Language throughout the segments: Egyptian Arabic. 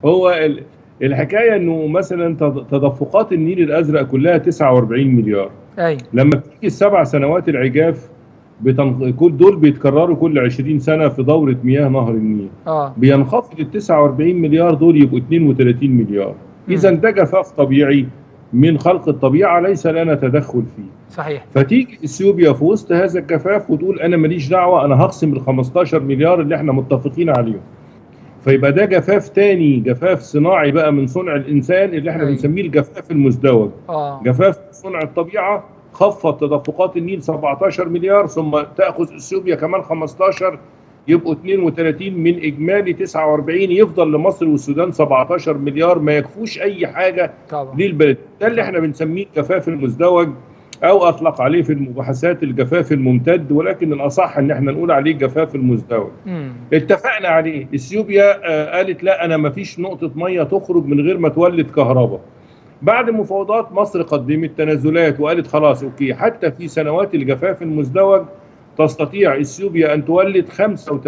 هو ال- الحكايه انه مثلا تد- تدفقات النيل الازرق كلها 49 مليار ايوه لما بتيجي السبع سنوات العجاف بتنخ... كل دول بيتكرروا كل 20 سنه في دوره مياه نهر النيل اه بينخفض ال 49 مليار دول يبقوا 32 مليار مم. اذا ده جفاف طبيعي من خلق الطبيعه ليس لنا تدخل فيه صحيح فتيجي اثيوبيا في وسط هذا الجفاف وتقول انا ماليش دعوه انا هخصم ال 15 مليار اللي احنا متفقين عليهم فيبقى ده جفاف تاني جفاف صناعي بقى من صنع الانسان اللي احنا أيوة. بنسميه الجفاف المزدوج اه جفاف صنع الطبيعه خفض تدفقات النيل 17 مليار ثم تاخذ اثيوبيا كمان 15 يبقوا 32 من اجمالي 49 يفضل لمصر والسودان 17 مليار ما يكفوش اي حاجه طبعا للبلد ده اللي احنا بنسميه الجفاف المزدوج او اطلق عليه في المباحثات الجفاف الممتد ولكن الاصح ان احنا نقول عليه الجفاف المزدوج امم اتفقنا عليه اثيوبيا آه، قالت لا انا ما فيش نقطه ميه تخرج من غير ما تولد كهرباء بعد مفاوضات مصر قدمت تنازلات وقالت خلاص اوكي حتى في سنوات الجفاف المزدوج تستطيع اثيوبيا ان تولد 85%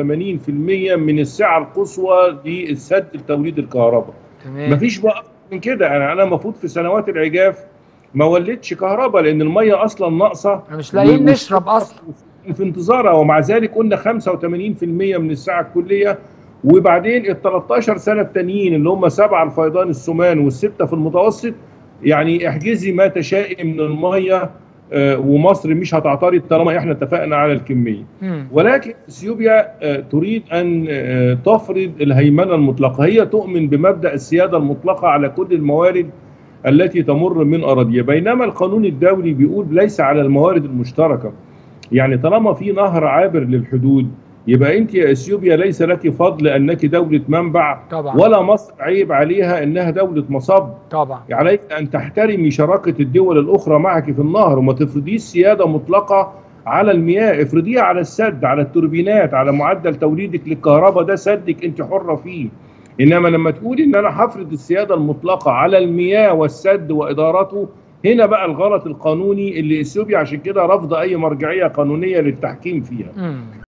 من السعه القصوى للسد لتوليد الكهرباء تمام مفيش بقى أكتر من كده انا انا المفروض في سنوات العجاف ما ولدش كهرباء لان الميه اصلا ناقصه احنا مش لاقيين و- نشرب اصلا في انتظارها ومع ذلك قلنا 85% من الساعه الكليه وبعدين ال 13 سنه التانيين اللي هم سبعه الفيضان السمان والسته في المتوسط يعني احجزي ما تشائي من الميه آه، ومصر مش هتعترض طالما احنا اتفقنا على الكميه امم ولكن اثيوبيا آه، تريد ان آه، تفرض الهيمنه المطلقه هي تؤمن بمبدا السياده المطلقه على كل الموارد التي تمر من اراضيها بينما القانون الدولي بيقول ليس على الموارد المشتركه يعني طالما في نهر عابر للحدود يبقى انت يا اثيوبيا ليس لك فضل انك دوله منبع طبعا ولا مصر عيب عليها انها دوله مصب طبعا عليك ان تحترمي شراكه الدول الاخرى معك في النهر وما تفرضيش سياده مطلقه على المياه افرضيها على السد على التوربينات على معدل توليدك للكهرباء ده سدك انت حره فيه انما لما تقولي ان انا هفرض السياده المطلقه على المياه والسد وادارته هنا بقى الغلط القانوني اللي اثيوبيا عشان كده رافضه اي مرجعيه قانونيه للتحكيم فيها امم